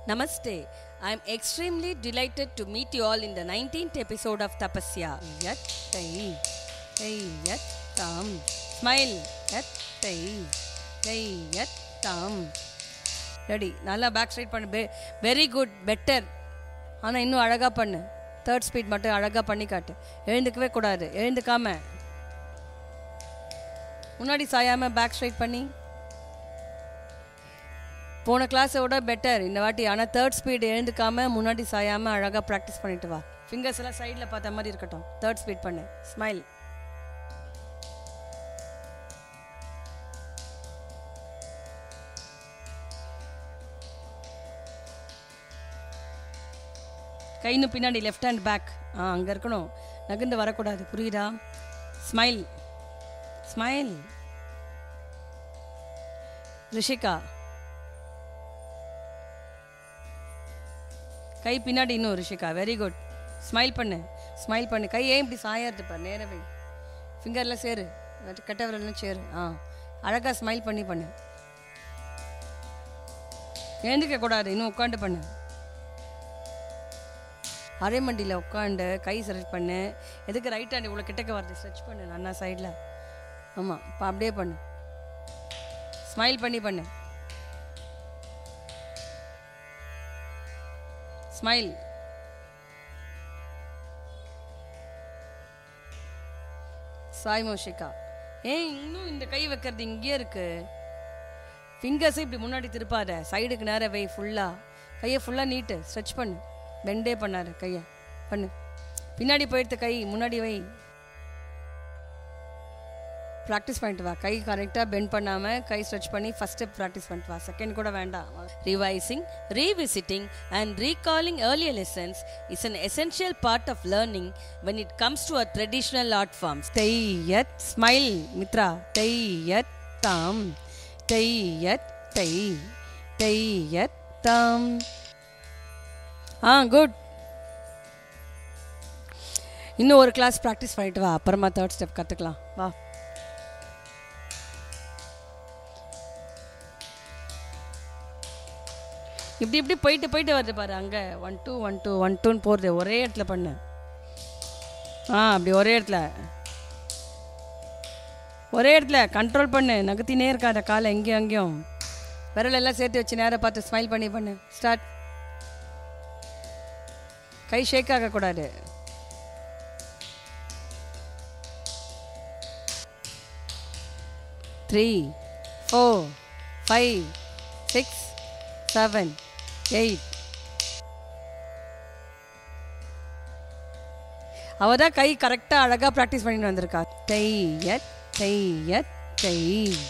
Namaste. I am extremely delighted to meet you all in the 19th episode of Tapasya. Yat tai, tai yat tam. Smile. Yat tai, tai yat tam. Ready நல்லா back straight பண்ணு very good better ஆனால் இன்னும் அழகாக பண்ணு third speed மட்டும் அழகாக பண்ணி காட்டு எழுந்துக்கவே கூடாது எழுந்துக்காம முன்னாடி சாயாமல் பேக் ஸ்ட்ரைட் பண்ணி போன கிளாஸை விட பெட்டர் இந்த வாட்டி ஆனால் தேர்ட் ஸ்பீட் எழுந்துக்காம முன்னாடி சாயாமல் அழகாக ப்ராக்டிஸ் பண்ணிட்டு வா ஃபிங்கர்ஸ் எல்லாம் சைடில் பார்த்த மாதிரி இருக்கட்டும் தேர்ட் ஸ்பீட் பண்ணு ஸ்மைல் கை இன்னும் பின்னாடி லெஃப்ட் ஹேண்ட் பேக் ஆ அங்கே இருக்கணும் நகர்ந்து வரக்கூடாது புரியுதா ஸ்மைல் ஸ்மைல் ரிஷிகா கை பின்னாடி இன்னும் ரிஷிகா வெரி குட் ஸ்மைல் பண்ணு ஸ்மைல் பண்ணு கை ஏன் இப்படி சாயறது பாரு நேரவே ஃபிங்கரில் சேரு கெட்ட விரல்லாம் சேரு ஆ அழகாக ஸ்மைல் பண்ணி பண்ணு எழுந்துக்க கூடாது இன்னும் உட்காந்து பண்ணு அரைமண்டியில் உட்காந்து கை ஸ்ட்ரெச் பண்ணு எதுக்கு ரைட் ஹேண்ட் இவ்வளோ கிட்டக்க வருது ஸ்ட்ரெச் பண்ணு அண்ணா சைடில் ஆமாம் இப்போ அப்படியே பண்ணு ஸ்மைல் பண்ணி பண்ணு ஸ்மைல் சாய் மோஷிகா ஏன் இன்னும் இந்த கை வைக்கிறது இங்கேயே இருக்கு ஃபிங்கர்ஸை இப்படி முன்னாடி திருப்பாத சைடுக்கு நேரம் வை ஃபுல்லாக கையை ஃபுல்லாக நீட்டு ஸ்ட்ரெச் பண்ணு பெண்டே பண்ணாரு கையை பண்ணு பின்னாடி போயிடுத்த கை முன்னாடி வை ப்ராக்டிஸ் பண்ணிட்டு வா கை கரெக்டாக பெண்ட் பண்ணாமல் கை ஸ்ட்ரெச் பண்ணி ஃபஸ்ட் ஸ்டெப் ப்ராக்டிஸ் பண்ணிட்டு வா செகண்ட் கூட வேண்டாம் revising revisiting and recalling earlier lessons is an essential part of learning when it comes to our traditional art forms. Tayyat, smile, Mitra. Tayyat, tam. Tayyat, tay. Tayyat, tam. ஆ good இன்னும் ஒரு class practice பண்ணிட்டு வா அப்புறமா third step கற்றுக்கலாம் வா இப்படி இப்படி போயிட்டு போயிட்டு வருது பாரு அங்கே one two one two one டூன்னு போகிறது ஒரே இடத்துல பண்ணு ஆ அப்படி ஒரே இடத்துல ஒரே இடத்துல கண்ட்ரோல் பண்ணு நகர்த்தினே இருக்காத காலை எங்கேயும் அங்கேயும் விரல் எல்லாம் சேர்த்து வச்சு நேராக பார்த்து ஸ்மைல் பண்ணி பண்ணு ஸ்டார்ட் கை ஷேக் ஆகக்கூடாது three four five six seven eight அவ தான் கை கரெக்டாக அழகாக ப்ராக்டிஸ் பண்ணிட்டு வந்திருக்கா தையத் தையத் தை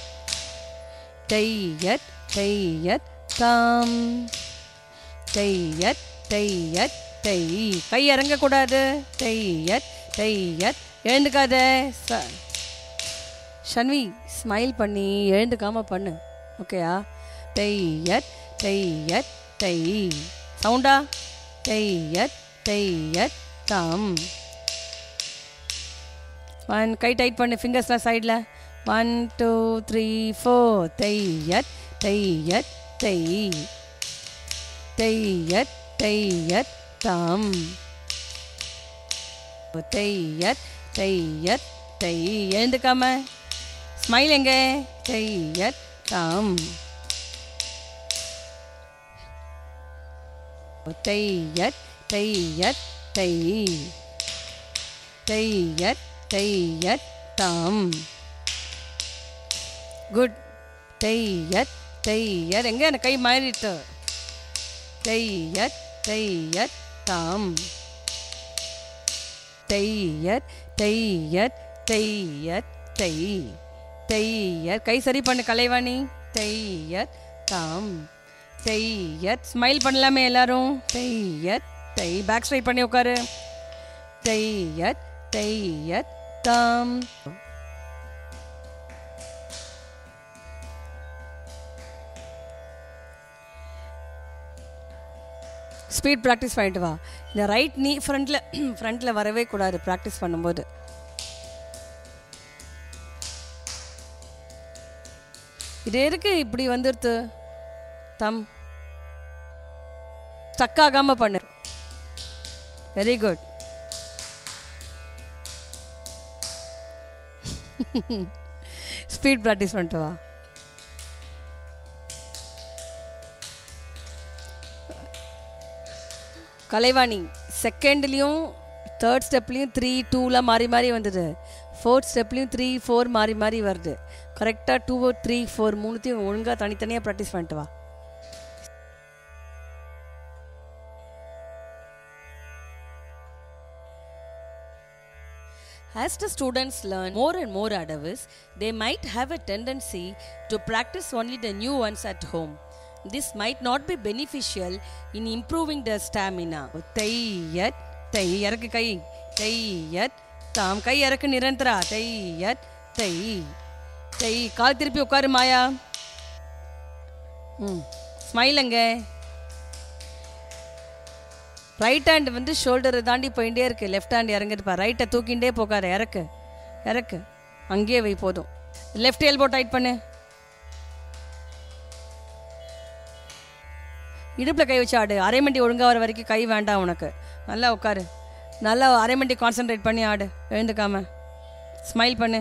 தையத் தையத் தாம் தையத் தையத் தை கை இறங்கக்கூடாது தையத் தையத் எழுந்துக்காத ச ஷன்வி ஸ்மைல் பண்ணி எழுந்துக்காம பண்ணு ஓகேயா தையத் தையத் தை சவுண்டா தையத் தையத் தம் ஒன் கை டைட் பண்ணு ஃபிங்கர்ஸ்லாம் சைடில் ஒன் டூ த்ரீ ஃபோர் தையத் தையத் தை தையத் தையத் தம் தையத் தையத் தை எழுந்துக்காம ஸ்மைல் எங்க தையத் தம் தையத் தையத் தை தையத் தையத் தம் குட் தையத் தையத் எங்க எனக்கு கை மாறிட்டு தையத் தையத் தம் தையத் தையத் தையத் தை தையத் கை சரி பண்ணு கலைவாணி தையத் தாம் தையத் ஸ்மைல் பண்ணலாமே எல்லாரும் தையத் தை பேக் ஸ்ட்ரைட் பண்ணி உட்காரு தையத் தையத் தாம் ஸ்பீட் ப்ராக்டிஸ் பண்ணிட்டு வா இந்த ரைட் நீ ஃப்ரண்ட்டில் ஃப்ரண்ட்டில் வரவே கூடாது ப்ராக்டிஸ் பண்ணும்போது இது எதுக்கு இப்படி வந்துடுது தம் ஸ்டக் ஆகாமல் பண்ணு வெரி குட் ஸ்பீட் ப்ராக்டிஸ் பண்ணிட்டு வா கலைவாணி செகண்ட்லேயும் தேர்ட் ஸ்டெப்லேயும் த்ரீ டூலாம் மாறி மாறி வந்தது ஃபோர்த் ஸ்டெப்லேயும் த்ரீ ஃபோர் மாறி மாறி வருது கரெக்டாக டூ த்ரீ ஃபோர் மூணுத்தையும் ஒழுங்காக தனித்தனியாக ப்ராக்டிஸ் பண்ணிட்டு வா As the students learn more and more Adavis, they might have a tendency to practice only the new ones at home. This might not be beneficial in improving their stamina. தையத் தை இறக்கு கை தையத் தாம் கை இறக்கு நிரந்தரா தையத் தை தை கால் திருப்பி உட்காரு மாயா ம் smile எங்க right hand வந்து ஷோல்டரை தாண்டி போயிட்டே இருக்கு லெஃப்ட் ஹேண்ட் இறங்கிருப்பா ரைட்டை தூக்கிண்டே போகாத இறக்கு இறக்கு அங்கேயே வை போதும் லெஃப்ட் எல்போ டைட் பண்ணு இடுப்பில் கை வச்சு ஆடு அரைமண்டி ஒழுங்காக வர வரைக்கும் கை வேண்டாம் உனக்கு நல்லா உட்காரு நல்லா அரைமண்டி கான்சென்ட்ரேட் பண்ணி ஆடு எழுந்துக்காம ஸ்மைல் பண்ணு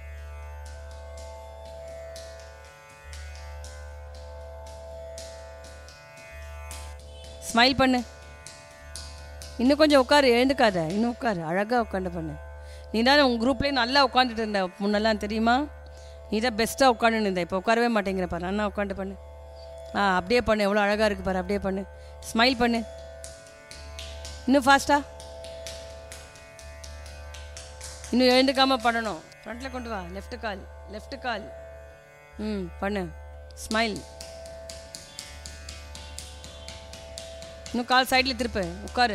ஸ்மைல் பண்ணு இன்னும் கொஞ்சம் உட்காரு எழுந்துக்காத இன்னும் உட்காரு அழகாக உட்காந்து பண்ணு நீ தான் உங்கள் குரூப்லேயே நல்லா உட்காந்துட்டு இருந்த முன்னெல்லாம் தெரியுமா நீ தான் பெஸ்ட்டாக உட்காந்துன்னு இருந்த இப்போ உட்காரவே மாட்டேங்கிற பாரு அண்ணா உட்காந்து பண்ணு ஆ அப்படியே பண்ணு எவ்வளோ அழகாக இருக்குது பாரு அப்படியே பண்ணு ஸ்மைல் பண்ணு இன்னும் ஃபாஸ்ட்டா இன்னும் எழுந்துக்காம பண்ணணும் ஃப்ரண்ட்டில் கொண்டு வா லெஃப்ட் கால் லெஃப்ட் கால் ம் பண்ணு ஸ்மைல் இன்னும் கால் சைடில் திருப்பு உட்காரு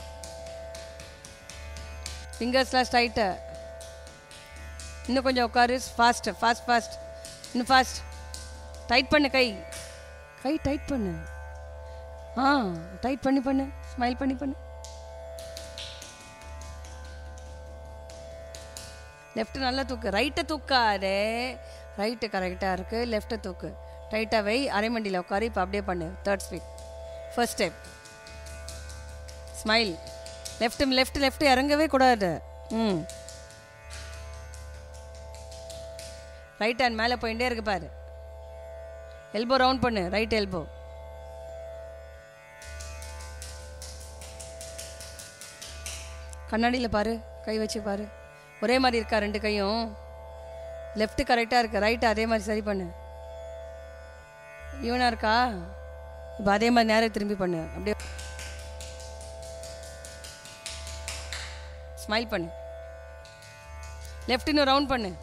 ஃபிங்கர்ஸ்லாம் ஸ்ட்ரைட்டு இன்னும் கொஞ்சம் உட்காரு ஃபாஸ்ட் ஃபாஸ்ட் ஃபாஸ்ட் இன்னும் ஃபாஸ்ட் டைட் பண்ணு கை கை டைட் பண்ணு ஆ டைட் பண்ணி பண்ணு ஸ்மைல் பண்ணி பண்ணு லெஃப்ட் நல்லா தூக்கு ரைட்டை தூக்காதே ரைட்டு கரெக்டாக இருக்குது லெஃப்ட்டை தூக்கு டைட்டாக வை அரைமண்டியில் உட்காரு இப்போ அப்படியே பண்ணு third speed first step smile left left left இறங்கவே கூடாது ம் ரைட் ஹேண்ட் மேலே போயிட்டே இருக்கு பாரு எல்போ ரவுண்ட் பண்ணு ரைட் எல்போ கண்ணாடியில் பாரு கை வச்சு பாரு ஒரே மாதிரி இருக்கா ரெண்டு கையும் லெஃப்ட் கரெக்டாக இருக்கு ரைட் அதே மாதிரி சரி பண்ணு ஈவனாக இருக்கா இப்போ அதே மாதிரி நேரம் திரும்பி பண்ணு அப்படியே ஸ்மைல் பண்ணு லெஃப்ட் இன்னும் ரவுண்ட் பண்ணு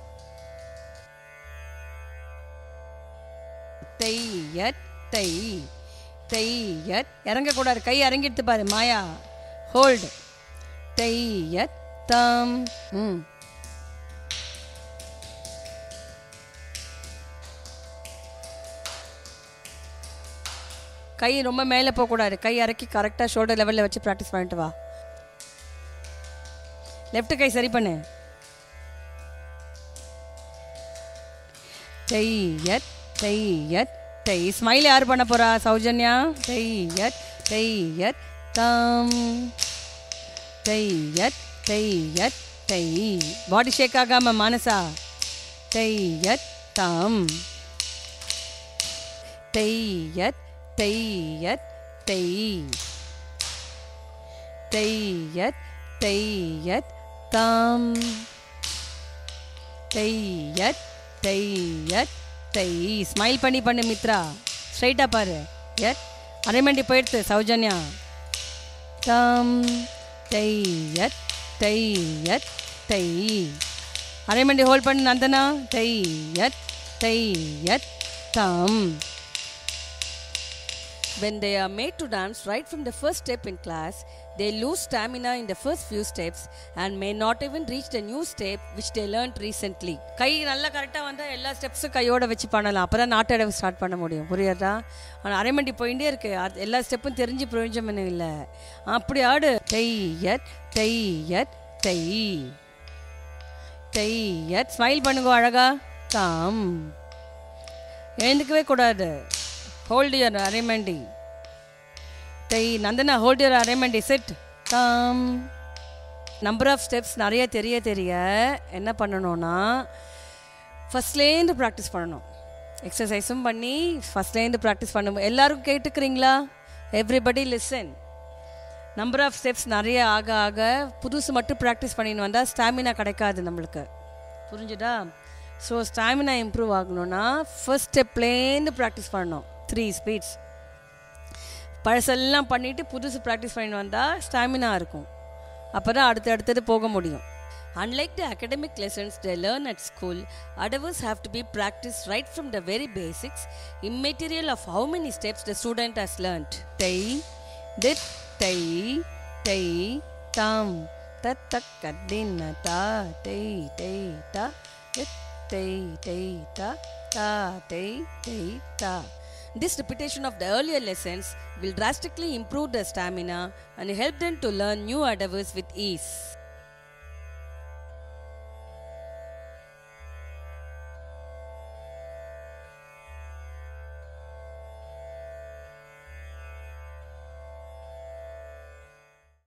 தையத் தை தையத் இறங்கக்கூடாது கை இறங்கிடுத்து பாரு மாயா ஹோல்டு தையத் தம் ம் கை ரொம்ப மேலே போகக்கூடாது கை இறக்கி கரெக்டாக ஷோல்டர் லெவலில் வச்சு ப்ராக்டிஸ் பண்ணிட்டு வா லெஃப்ட் கை சரி பண்ணு தையத் தையத் தை ஸ்மைல் யார் பண்ண போறா சௌஜன்யா தையத் தையத் தம் தையத் தையத் தை பாடி ஷேக் ஆகாம மானசா தையத் தம் தையத் தையத் தை தையத் தையத் தம் தையத் தையத் தை ஸ்மைல் பண்ணி பண்ணு மித்ரா ஸ்ட்ரைட்டாக பாரு எத் அரைமண்டி போயிடுத்து சௌஜன்யா தம் தையத் தையத் தை அரைமண்டி ஹோல்ட் பண்ணு நந்தனா தையத் தையத் தம் When they are made to dance right from the first step in class, they lose stamina in the first few steps and may not even reach the new step which they learned recently. கை நல்லா கரெக்டாக வந்தால் எல்லா ஸ்டெப்ஸும் கையோட வச்சு பண்ணலாம் அப்போ தான் நாட்டடவு start பண்ண முடியும் புரியுதா ஆனால் அரைமண்டி போயிட்டே இருக்கு அது எல்லா ஸ்டெப்பும் தெரிஞ்சு பிரயோஜனம் இல்லை அப்படி ஆடு தையத் தையத் தை தையத் ஸ்மைல் பண்ணுங்க அழகா தாம் எழுந்துக்கவே கூடாது ஹோல்டு யர் அரைமண்டி டை Nandana hold your araimandi is it come number of steps நிறைய தெரிய தெரிய என்ன பண்ணணும்னா ஃபஸ்ட்லேருந்து ப்ராக்டிஸ் பண்ணணும் எக்ஸசைஸும் பண்ணி ஃபஸ்ட்லேருந்து ப்ராக்டிஸ் பண்ணணும் எல்லாரும் கேட்டுக்கிறீங்களா everybody listen number of steps நிறைய ஆக ஆக புதுசு மட்டும் ப்ராக்டிஸ் பண்ணின்னு வந்தால் ஸ்டாமினா கிடைக்காது நம்மளுக்கு புரிஞ்சுதா ஸோ ஸ்டாமினா இம்ப்ரூவ் ஆகணும்னா ஃபர்ஸ்ட் ஸ்டெப்லேருந்து ப்ராக்டிஸ் பண்ணணும் த்ரீ ஸ்பீட்ஸ் பழசெல்லாம் பண்ணிவிட்டு புதுசு ப்ராக்டிஸ் பண்ணிட்டு வந்தால் ஸ்டாமினா இருக்கும் அப்போ தான் அடுத்து அடுத்தது போக முடியும் Unlike the academic lessons they learn at school, adavers have to be practiced right from the very basics, immaterial of how many steps the student has learnt. Tai, dit, tai, tai, tam, tat, tak, kadina, ta, tai, tai, ta, dit, tai, tai, ta, ta, tai, tai, ta. This repetition of the earlier lessons will drastically improve their stamina and help them to learn new adavers with ease.